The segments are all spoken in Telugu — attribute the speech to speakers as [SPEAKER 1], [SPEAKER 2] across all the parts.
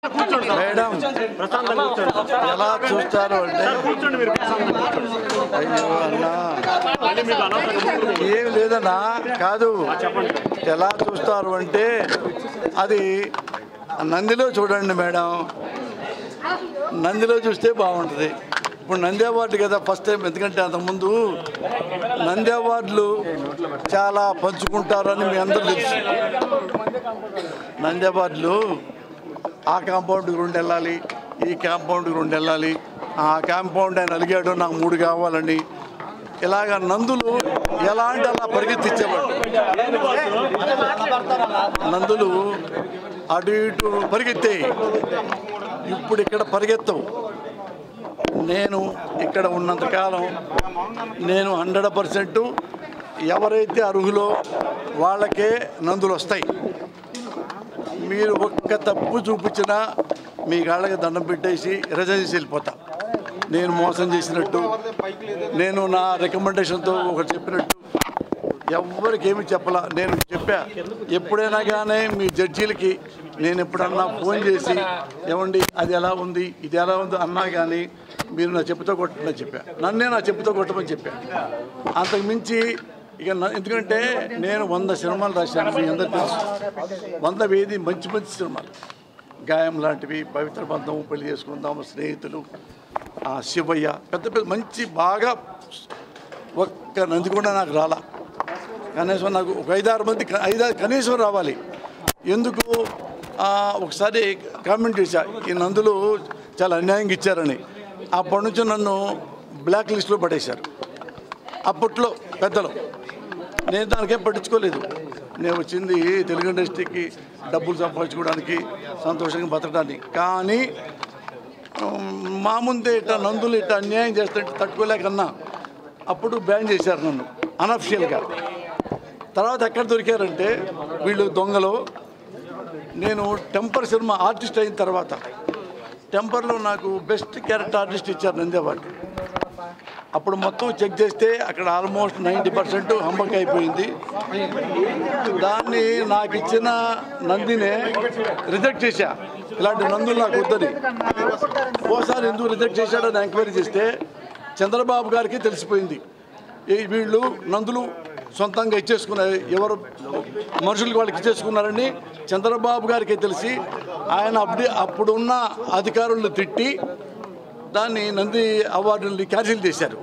[SPEAKER 1] మేడం ఎలా చూస్తారు అంటే అయ్యో అన్నా ఏం లేదన్నా కాదు ఎలా చూస్తారు అంటే అది నందిలో చూడండి మేడం నందిలో చూస్తే బాగుంటుంది ఇప్పుడు నంది అవార్డు కదా ఫస్ట్ టైం ఎందుకంటే అంతకుముందు నంది అవార్డులు చాలా పంచుకుంటారని మీ అందరూ తెలుసు నంది అవార్డులు ఆ కాంపౌండ్కి రెండు వెళ్ళాలి ఈ కాంపౌండ్కి రెండు వెళ్ళాలి ఆ కాంపౌండ్ ఆయన అలిగాడు నాకు మూడు కావాలని ఇలాగ నందులు ఎలాంటి అలా పరిగెత్తించేవాడు నందులు అటు ఇటు పరిగెత్తాయి ఇప్పుడు ఇక్కడ పరిగెత్తవు నేను ఇక్కడ ఉన్నంతకాలం నేను హండ్రెడ్ పర్సెంట్ ఎవరైతే అర్హులో వాళ్ళకే నందులు వస్తాయి మీరు ఒక్క తప్పు చూపించినా మీ కాళ్ళకి దండం పెట్టేసి రిజైన్ వెళ్ళిపోతా నేను మోసం చేసినట్టు నేను నా రికమెండేషన్తో ఒకటి చెప్పినట్టు ఎవరికి ఏమి చెప్పలా నేను చెప్పా ఎప్పుడైనా కానీ మీ జడ్జీలకి నేను ఎప్పుడన్నా ఫోన్ చేసి ఏమండి అది ఎలా ఉంది ఇది ఎలా ఉంది అన్నా కానీ మీరు నా చెప్పుతో కొట్టమని చెప్పా నన్నే నా చెప్పుతో కొట్టమని చెప్పా అంతకు మించి ఇక నా- ఎందుకంటే నేను వంద సినిమాలు రాశాను మీ అందరికీ తెలుసు వంద వేది మంచి మంచి సినిమాలు గాయం లాంటివి పవిత్ర బంధం పెళ్లి చేసుకుందాం స్నేహితులు ఆ శివయ్య పెద్ద పెద్ద మంచి బాగా ఒక్క నంది కూడా నాకు రాలా కనీసం నాకు ఒక ఐదారు మంది క- ఐదారు కనీసం రావాలి ఎందుకు ఆ, ఒకసారి కామెంట్ చేశా ఈ నందులు చాలా అన్యాయంగా ఇచ్చారని అప్పటి నుంచి నన్ను బ్లాక్ లిస్ట్లో పడేశారు అప్పట్లో పెద్దలు నేను దానికేం పట్టించుకోలేదు నేను వచ్చింది తెలుగు ఇండస్ట్రీకి డబ్బులు సంపాదించుకోవడానికి సంతోషంగా బతకడానికి కానీ ఉమ్, మా ముందే ఇట్లా నందులు ఇట్లా అన్యాయం చేస్తుంటే తట్టుకోలేకన్నా అప్పుడు బ్యాన్ చేశారు నన్ను అనఫిషియల్గా తర్వాత ఎక్కడ దొరికారంటే వీళ్ళు దొంగలు నేను టెంపర్ సినిమా ఆర్టిస్ట్ అయిన తర్వాత టెంపర్లో నాకు బెస్ట్ క్యారెక్టర్ ఆర్టిస్ట్ ఇచ్చారు నంది అవార్డు అప్పుడు మొత్తం చెక్ చేస్తే అక్కడ ఆల్మోస్ట్ నైంటీ పర్సెంట్ హంబక్ అయిపోయింది దాన్ని నాకు ఇచ్చిన నందినే రిజెక్ట్ చేశా ఇలాంటి నందులు నాకు వద్దని ఓసారి ఎందుకు రిజెక్ట్ చేశాడని ఎంక్వైరీ చేస్తే చంద్రబాబు గారికి తెలిసిపోయింది ఈ వీళ్ళు నందులు సొంతంగా ఇచ్చేసుకున్నారు ఎవరు మనుషులకి వాళ్ళకి ఇచ్చేసుకున్నారని చంద్రబాబు గారికి తెలిసి ఆయన అప్పుడు అప్పుడున్న అధికారులను తిట్టి దాన్ని నంది అవార్డుని క్యాన్సిల్ చేశారు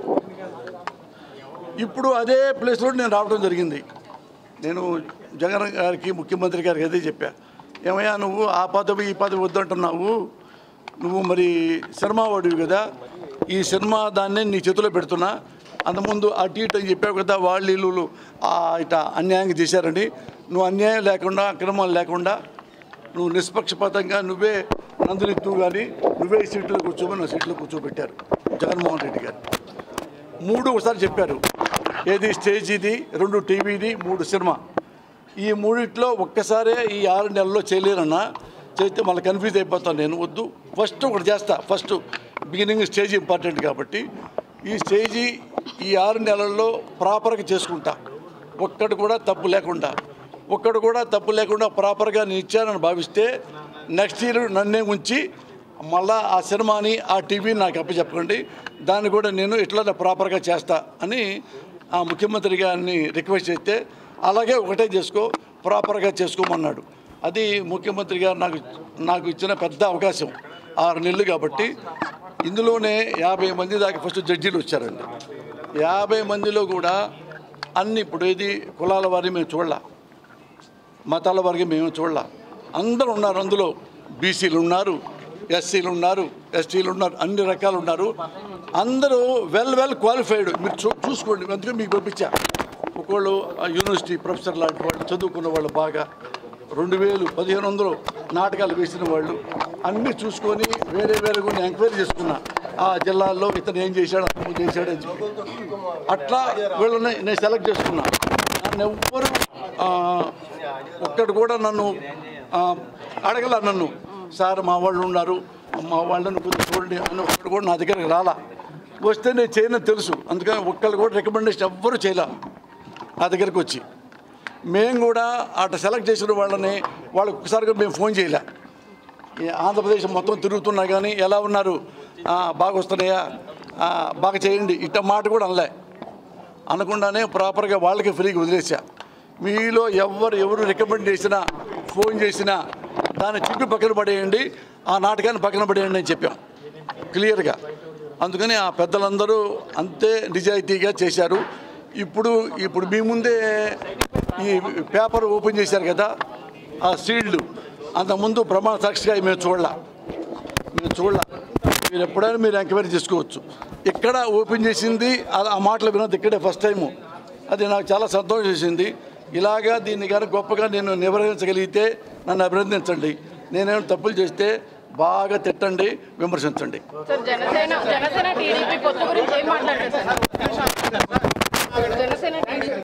[SPEAKER 1] ఇప్పుడు అదే ప్లేస్లో నేను రావడం జరిగింది నేను జగన్ గారికి ముఖ్యమంత్రి గారికి అదే చెప్పా ఏమయ్యా నువ్వు ఆ పదవి ఈ పదవి వద్దంటున్నావు నువ్వు మరి సినిమా వాడివి కదా ఈ సినిమా దాన్నే నీ చేతిలో పెడుతున్నా అంతకుముందు అటు ఇటు అని చెప్పావు కదా వాళ్ళు వీళ్ళు ఆ ఇట అన్యాయంగా చేశారని నువ్వు అన్యాయం లేకుండా అక్రమాలు లేకుండా నువ్వు నిష్పక్షపాతంగా నువ్వే నందునిత్తు కానీ నువ్వే ఈ సీట్లో కూర్చోమని నా సీట్లో కూర్చోబెట్టారు జగన్మోహన్ రెడ్డి గారు మూడు ఒకసారి చెప్పారు ఏది స్టేజ్ ఇది రెండు టీవీది మూడు సినిమా ఈ మూడిట్లో ఒక్కసారే ఈ ఆరు నెలల్లో చేయలేనన్నా చేస్తే మళ్ళీ కన్ఫ్యూజ్ అయిపోతాను నేను వద్దు ఫస్ట్ ఒకటి చేస్తా ఫస్ట్ బిగినింగ్ స్టేజ్ ఇంపార్టెంట్ కాబట్టి ఈ స్టేజీ ఈ ఆరు నెలల్లో ప్రాపర్గా చేసుకుంటా ఒక్కటి కూడా తప్పు లేకుండా ఒక్కడు కూడా తప్పు లేకుండా ప్రాపర్గా నేను ఇచ్చానని భావిస్తే నెక్స్ట్ ఇయర్ నన్నే ఉంచి మళ్ళా ఆ సినిమాని ఆ టీవీని నాకు అప్పచెప్పకండి దాన్ని కూడా నేను ఇట్లా ప్రాపర్గా చేస్తా అని ఆ ముఖ్యమంత్రి గారిని రిక్వెస్ట్ చేస్తే అలాగే ఒకటే చేసుకో ప్రాపర్గా చేసుకోమన్నాడు అది ముఖ్యమంత్రి గారు నాకు నాకు ఇచ్చిన పెద్ద అవకాశం ఆరు నెలలు కాబట్టి ఇందులోనే యాభై మంది దాకా ఫస్ట్ జడ్జీలు వచ్చారండి యాభై మందిలో కూడా అన్ని ఇప్పుడు ఇది కులాల వారిని మేము చూడాల మతాల వారికి మేము చూడాల అందరూ ఉన్నారు అందులో బీసీలు ఉన్నారు ఎస్సీలు ఉన్నారు ఎస్టీలు ఉన్నారు అన్ని రకాలు ఉన్నారు అందరూ వెల్ వెల్ క్వాలిఫైడ్ మీరు చూ చూసుకోండి అందుకే మీకు పంపించా ఒకళ్ళు ఆ యూనివర్సిటీ ప్రొఫెసర్ లాంటి వాళ్ళు చదువుకున్న వాళ్ళు బాగా రెండు వేలు పదిహేను వందలు నాటకాలు వేసిన వాళ్ళు అన్నీ చూసుకొని వేరే వేరే కొన్ని ఎంక్వైరీ చేసుకున్నా ఆ జిల్లాల్లో ఇతను ఏం చేశాడు అంతకు చేశాడు అని చెప్పి అట్లా వీళ్ళని నేను సెలెక్ట్ చేసుకున్నా నన్ను ఎవ్వరు ఆ, ఒక్కడు కూడా నన్ను ఆ, అడగల నన్ను సార్ మా వాళ్ళు ఉన్నారు మా వాళ్ళని కొంచెం చూడండి అని ఒక్కడు కూడా నా దగ్గరికి రాలా వస్తే నేను చేయనని తెలుసు అందుకని ఒక్కళ్ళు కూడా రికమెండేషన్ ఎవ్వరు చేయలే నా దగ్గరికి వచ్చి మేము కూడా అటు సెలెక్ట్ చేసిన వాళ్ళని వాళ్ళకి ఒకసారిగా మేము ఫోన్ చేయలే ఈ ఆంధ్రప్రదేశ్ మొత్తం తిరుగుతున్నా కానీ ఎలా ఉన్నారు ఆ, బాగా వస్తున్నాయా ఆ, బాగా చేయండి ఇట్ట మాట కూడా అనలే అనకుండానే ప్రాపర్గా వాళ్ళకి ఫ్రీగా వదిలేసా మీలో ఎవరు ఎవరు రికమెండ్ చేసినా ఫోన్ చేసినా దాన్ని చింపి పక్కన పడేయండి ఆ నాటకాన్ని పక్కన పడేయండి అని చెప్పాం క్లియర్గా అందుకని ఆ పెద్దలందరూ అంతే నిజాయితీగా చేశారు ఇప్పుడు ఇప్పుడు మీ ముందే ఈ పేపర్ ఓపెన్ చేశారు కదా ఆ సీల్డ్ అంతకుముందు ప్రమాణ సాక్షిగా మేము చూడాల మీరు చూడాల మీరు ఎప్పుడైనా మీరు ఎంక్వైరీ చేసుకోవచ్చు ఇక్కడ ఓపెన్ చేసింది ఆ- ఆ మాటలు వినది ఇక్కడే ఫస్ట్ టైము అది నాకు చాలా సంతోషం చేసింది ఇలాగా దీన్ని కానీ గొప్పగా నేను నిర్వహించగలిగితే నన్ను అభినందించండి నేనేమైనా తప్పులు చేస్తే బాగా తిట్టండి విమర్శించండి
[SPEAKER 2] సార్ జనసేన జనసేన టీడీపీ పొత్తు గురించి ఏం మాట్లాడారు సార్ జనసేన టీడీపీ